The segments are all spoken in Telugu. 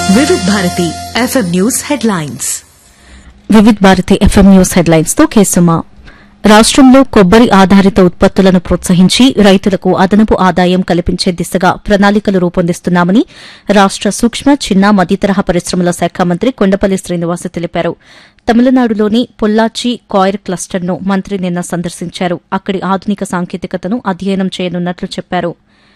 వివిధ Bharati FM news headlines Vividh Bharati FM news headlines తో కేసుమా రాష్టంలో కొబ్బరి ఆధారిత ఉత్పత్తులను ప్రోత్సహించి రైతులకు అదనపు ఆదాయం కల్పించే దిశగా ప్రణాళికలు రూపొందిస్తున్నామని రాష్ట సూక్ష్మ చిన్న మధ్యతరహా పరిశ్రమల శాఖ మంత్రి కొండపల్లి శ్రీనివాస్ తెలిపారు తమిళనాడులోని పొల్లాచి కాయిర్ క్లస్టర్ను మంత్రి నిన్న సందర్శించారు అక్కడి ఆధునిక సాంకేతికతను అధ్యయనం చేయనున్నట్లు చెప్పారు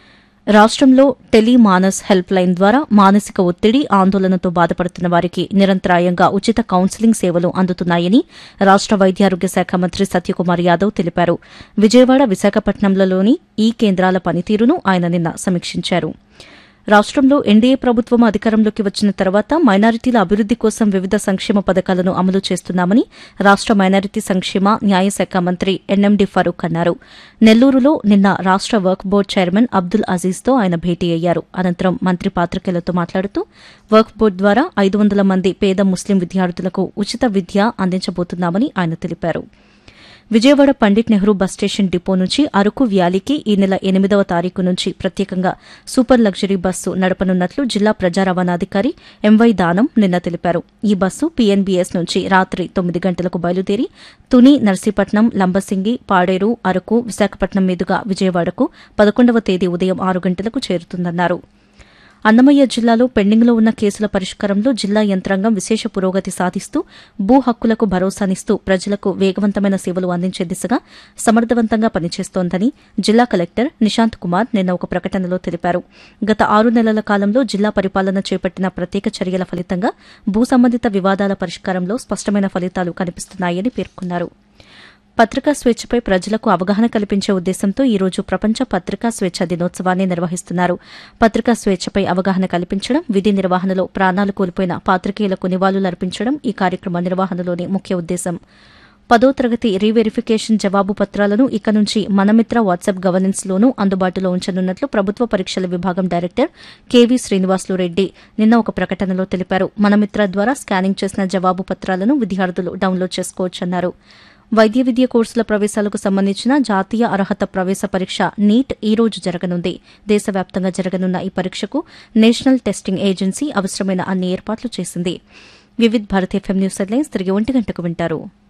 రాష్టంలో టెలిమానస్ హెల్ప్ లైన్ ద్వారా మానసిక ఒత్తిడి ఆందోళనతో బాధపడుతున్న వారికి నిరంతరాయంగా ఉచిత కౌన్సిలింగ్ సేవలు అందుతున్నాయని రాష్ట వైద్యారోగ్య శాఖ మంత్రి సత్యకుమార్ యాదవ్ తెలిపారు విజయవాడ విశాఖపట్నంలలోని ఈ కేంద్రాల పనితీరును ఆయన నిన్న సమీక్షించారు రాష్టంలో ఎన్డీఏ ప్రభుత్వం అధికారంలోకి వచ్చిన తర్వాత మైనారిటీల అభివృద్ది కోసం వివిధ సంక్షేమ పథకాలను అమలు చేస్తున్నామని రాష్ట మైనారిటీ సంక్షేమ న్యాయశాఖ మంత్రి ఎన్ఎండి ఫరూక్ అన్నారు నెల్లూరులో నిన్న రాష్ట వర్క్ బోర్డు చైర్మన్ అబ్దుల్ అజీజ్తో ఆయన భేటీ అయ్యారు అనంతరం మంత్రి పాత్రికేయులతో మాట్లాడుతూ వర్క్ బోర్డు ద్వారా ఐదు వందల మంది పేద ముస్లిం విద్యార్థులకు ఉచిత విద్య అందించబోతున్నామని ఆయన తెలిపారు Vijayawada Pandit Nehru bus station depot నుంచి అరకు వ్యాలీకి ఈ నెల ఎనిమిదవ తారీఖు నుంచి ప్రత్యేకంగా సూపర్ లగ్జరీ బస్సు నడపనున్నట్లు జిల్లా ప్రజా రవాణాధికారి ఎంవై దానం నిన్న తెలిపారు ఈ బస్సు పీఎన్బీఎస్ నుంచి రాత్రి తొమ్మిది గంటలకు బయలుదేరి తుని నర్సీపట్నం లంబసింగి పాడేరు అరకు విశాఖపట్నం మీదుగా విజయవాడకు పదకొండవ తేదీ ఉదయం ఆరు గంటలకు చేరుతుందన్నారు అన్నమయ్య జిల్లాలో పెండింగ్లో ఉన్న కేసుల పరిష్కారంలో జిల్లా యంత్రాంగం విశేష పురోగతి సాధిస్తూ భూ హక్కులకు భరోసానిస్తూ ప్రజలకు వేగవంతమైన సేవలు అందించే దిశగా సమర్థవంతంగా పనిచేస్తోందని జిల్లా కలెక్టర్ నిశాంత్ కుమార్ నిన్న ఒక ప్రకటనలో తెలిపారు గత ఆరు నెలల కాలంలో జిల్లా పరిపాలన చేపట్టిన ప్రత్యేక చర్యల ఫలితంగా భూ సంబంధిత వివాదాల పరిష్కారంలో స్పష్టమైన ఫలితాలు కనిపిస్తున్నాయని పేర్కొన్నారు పత్రికా స్వేచ్ఛపై ప్రజలకు అవగాహన కల్పించే ఉద్దేశంతో ఈ రోజు ప్రపంచ పత్రికా స్వేచ్ఛ దినోత్సవాన్ని నిర్వహిస్తున్నారు పత్రికా స్వేచ్ఛపై అవగాహన కల్పించడం విధి నిర్వహణలో ప్రాణాలు కోల్పోయిన పాత్రికేయులకు నివాళులర్పించడం ఈ కార్యక్రమ నిర్వహణలోని ముఖ్య ఉద్దేశం పదో తరగతి రీవెరిఫికేషన్ జవాబు పత్రాలను ఇక నుంచి మనమిత్ర వాట్సాప్ గవర్నెన్స్ లోనూ అందుబాటులో ఉంచనున్నట్లు ప్రభుత్వ పరీక్షల విభాగం డైరెక్టర్ కెవి శ్రీనివాసులు రెడ్డి నిన్న ఒక ప్రకటనలో తెలిపారు మనమిత్ర ద్వారా స్కానింగ్ చేసిన జవాబు పత్రాలను విద్యార్థులు డౌన్లోడ్ చేసుకోవచ్చన్నారు వైద్య విద్య కోర్సుల ప్రవేశాలకు సంబంధించిన జాతీయ అర్హత ప్రవేశ పరీక్ష నీట్ ఈ రోజు జరగనుంది దేశవ్యాప్తంగా జరగనున్న ఈ పరీక్షకు నేషనల్ టెస్టింగ్ ఏజెన్సీ అవసరమైన అన్ని ఏర్పాట్లు చేసింది Vividh Bharat FM news headlines తిరిగి ఒంటి గంటకు వింటారు